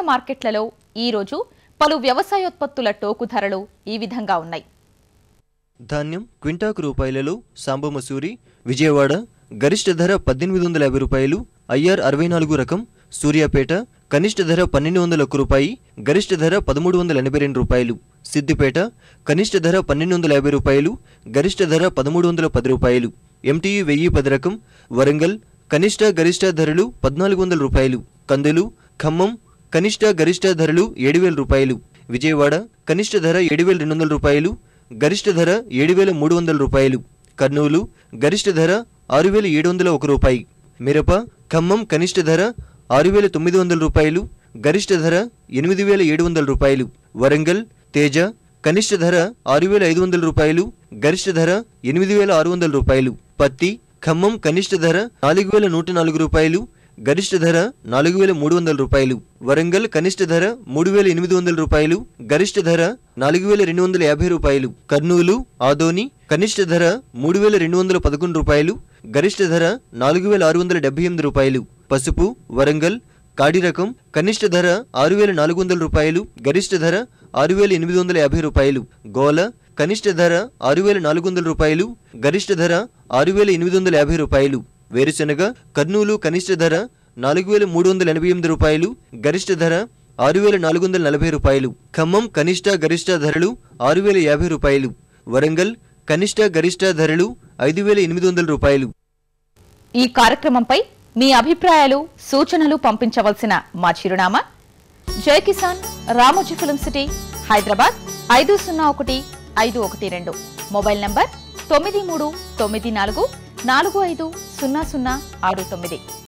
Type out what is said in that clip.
మార్కెట్లలో ఈరోజు పలు వ్యవసాయోత్పత్తుల టోకు ధరలు ఈ విధంగా ఉన్నాయి ధాన్యం క్వింటాకు రూపాయలలో సాంబ మసూరి విజయవాడ గరిష్ట ధర పద్దెనిమిది వందల యాభై రూపాయలు ఐఆర్ అరవై నాలుగు రకం సూర్యాపేట కనిష్ట ధర పన్నెండు వందల ఒక్క రూపాయి గరిష్ట ధర పదమూడు వందల ఎనభై రెండు రూపాయలు సిద్దిపేట కనిష్ట ధర పన్నెండు వందల యాభై రూపాయలు గరిష్ట ధర పదమూడు వందల పది రూపాయలు ఎంటీయు వెయ్యి పది రకం వరంగల్ కనిష్ట గరిష్ట ధరలు పద్నాలుగు వందల రూపాయలు కందులు ఖమ్మం కనిష్ట గరిష్ట ధరలు ఏడు వేల రూపాయలు విజయవాడ కనిష్ట ధర ఏడు వేల రెండు వందల రూపాయలు గరిష్ట ధర ఏడు వేల మూడు వందల రూపాయలు కర్నూలు గరిష్ట ధర ఆరు వేల ఏడు వందల ఒక రూపాయి మిరప ఖమ్మం కనిష్ట ధర ఆరు వేల తొమ్మిది వందల రూపాయలు గరిష్ట ధర ఎనిమిది వేల ఏడు వందల రూపాయలు వరంగల్ తేజ కనిష్ట ధర ఆరు వేల ఐదు వందల రూపాయలు గరిష్ట ధర ఎనిమిది వేల ఆరు వందల రూపాయలు పత్తి ఖమ్మం కనిష్ట ధర నాలుగు వేల నూట నాలుగు రూపాయలు గరిష్ట ధర నాలుగు వేల మూడు వందల రూపాయలు వరంగల్ కనిష్ట ధర మూడు వేల ఎనిమిది వందల రూపాయలు గరిష్ట ధర నాలుగు వేల రెండు వందల యాభై రూపాయలు కర్నూలు ఆదోని కనిష్ట ధర మూడు వేల రెండు వందల పదకొండు రూపాయలు గరిష్ట ధర నాలుగు వేల ఆరు వందల డెబ్బై ఎనిమిది రూపాయలు పసుపు వరంగల్ కాడి రకం కనిష్ట ధర ఆరు వేల నాలుగు వందల రూపాయలు గరిష్ట ధర ఆరు వేల ఎనిమిది వందల యాభై రూపాయలు గోల కనిష్ట ధర ఆరు వేల నాలుగు వందల రూపాయలు గరిష్ట ధర ఆరు వేల ఎనిమిది వందల యాభై రూపాయలు వేరుశెనగ కర్నూలు కనిష్ట ధర నాలుగు వేల మూడు వందల ఎనభై ఎనిమిది రూపాయలు గరిష్ట ధర ఆరు వేల నాలుగు వందల నలభై రూపాయలు ఖమ్మం కనిష్ట గరిష్ట ధరలు ఆరు వేల యాభై రూపాయలు వరంగల్ కనిష్ట గరిష్ట ధరలు ఐదు వేల ఎనిమిది వందల రూపాయలు ఈ కార్యక్రమంపై మీ అభిప్రాయాలు సూచనలు పంపించవలసిన మా చిరునామా జై కిసాన్ రామోజీ ఫిలిం సిటీ హైదరాబాద్ ఐదు సున్నా ఒకటి ఐదు ఒకటి రెండు మొబైల్ నంబర్ తొమ్మిది మూడు తొమ్మిది నాలుగు నాలుగు ఐదు సున్నా సున్నా ఆరు తొమ్మిది